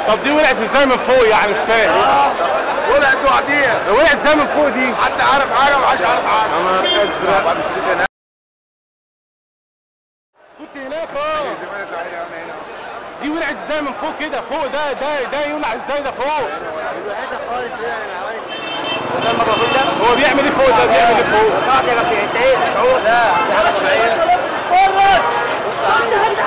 طب دي ولعت ازاي من فوق يعني مش فاهم ولعت لوحديها ولعت ازاي من فوق دي حد عارف حاجه ومحدش عارف حاجه انا ازرق كنت هناك اه دي ولعت ازاي من فوق كده فوق ده ده ده يولع ازاي ده فوق الوحيدة خالص كده انا عملت ده المفروض ده هو بيعمل ايه فوق ده بيعمل ايه فوق صح كده انت ايه شعور لا دي حاجه طبيعيه